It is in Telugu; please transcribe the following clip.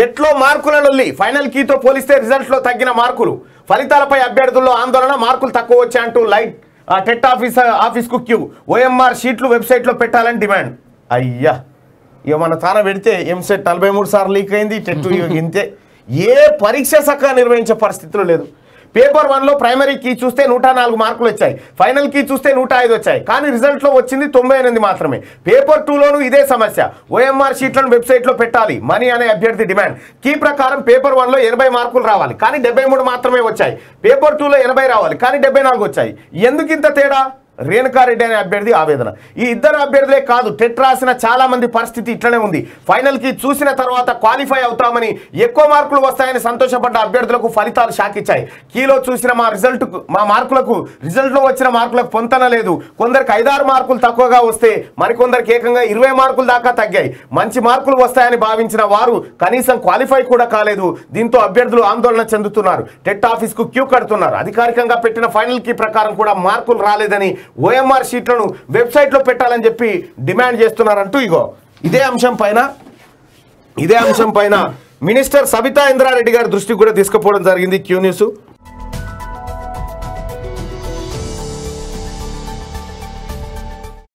టెట్లో మార్కుల లొల్లి ఫైనల్ కీతో పోలిస్తే రిజల్ట్స్లో తగ్గిన మార్కులు ఫలితాలపై అభ్యర్థుల్లో ఆందోళన మార్కులు తక్కువ వచ్చాయంటూ లైట్ ఆ టెట్ ఆఫీస్ ఆఫీస్కు క్యూ ఓఎంఆర్ షీట్లు వెబ్సైట్లో పెట్టాలని డిమాండ్ అయ్యా ఇక మన తాన పెడితే ఎంసెట్ నలభై మూడు సార్లు లీక్ అయింది టెట్ ఇక ఇంతే ఏ పరీక్ష చక్కగా నిర్వహించే పరిస్థితులు లేదు పేపర్ వన్లో ప్రైమరీ కీ చూస్తే నూట నాలుగు మార్కులు వచ్చాయి ఫైనల్ కీ చూస్తే నూట ఐదు వచ్చాయి కానీ రిజల్ట్లో వచ్చింది తొంభై ఎనిమిది మాత్రమే పేపర్ టూలోనూ ఇదే సమస్య ఓఎంఆర్ షీట్లను వెబ్సైట్లో పెట్టాలి మనీ అనే అభ్యర్థి డిమాండ్ కీ ప్రకారం పేపర్ వన్లో ఎనభై మార్కులు రావాలి కానీ డెబ్బై మూడు మాత్రమే వచ్చాయి పేపర్ టూలో ఎనభై రావాలి కానీ డెబ్బై నాలుగు వచ్చాయి ఎందుకు ఇంత తేడా రేణుకారెడ్డి అనే అభ్యర్థి ఆవేదన ఈ ఇద్దరు అభ్యర్థులే కాదు టెట్ రాసిన చాలా మంది పరిస్థితి ఇట్లనే ఉంది ఫైనల్ కి చూసిన తర్వాత క్వాలిఫై అవుతామని ఎక్కువ మార్కులు వస్తాయని సంతోషపడ్డ అభ్యర్థులకు ఫలితాలు షాక్ ఇచ్చాయి కీలో చూసిన మా రిజల్ట్ మా మార్కులకు రిజల్ట్ లో వచ్చిన మార్కులకు పొంతన లేదు కొందరికి ఐదారు మార్కులు తక్కువగా వస్తే మరికొందరికి ఏకంగా ఇరవై మార్కుల దాకా తగ్గాయి మంచి మార్కులు వస్తాయని భావించిన వారు కనీసం క్వాలిఫై కూడా కాలేదు దీంతో అభ్యర్థులు ఆందోళన చెందుతున్నారు టెట్ ఆఫీస్ కు క్యూ కడుతున్నారు అధికారికంగా పెట్టిన ఫైనల్ కీ ప్రకారం కూడా మార్కులు రాలేదని ఓఎంఆర్ షీట్లను వెబ్సైట్లో పెట్టాలని చెప్పి డిమాండ్ చేస్తున్నారంటూ ఇగో ఇదే అంశం పైన ఇదే అంశం పైన మినిస్టర్ సబితా ఇంద్రారెడ్డి గారి దృష్టికి కూడా తీసుకుపోవడం జరిగింది క్యూ న్యూస్